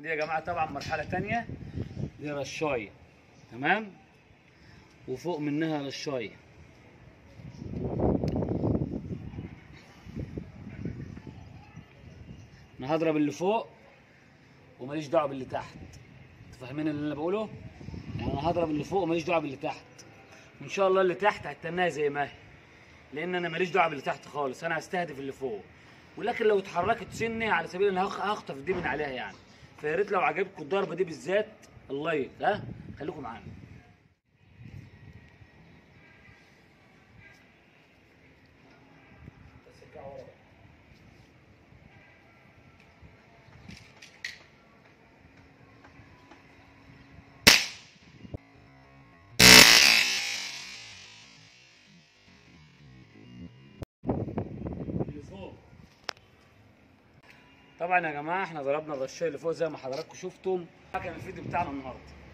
دي يا جماعه طبعا مرحله تانية دي رشايه تمام وفوق منها رشايه انا هضرب اللي فوق وماليش دعوه باللي تحت انتوا فاهمين اللي انا بقوله يعني انا هضرب اللي فوق وماليش دعوه باللي تحت وان شاء الله اللي تحت هتناها زي ما هي لان انا ماليش دعوه باللي تحت خالص انا هستهدف اللي فوق ولكن لو اتحركت سنه على سبيل ان هخ- هخطف دي من عليها يعني فيا ريت لو عجبكم الضربه دي بالذات اللايك ها خليكم معانا اللي فوق طبعا يا جماعه احنا ضربنا الرشايه اللي فوق زي ما حضراتكم شفتم ده كان الفيديو بتاعنا النهارده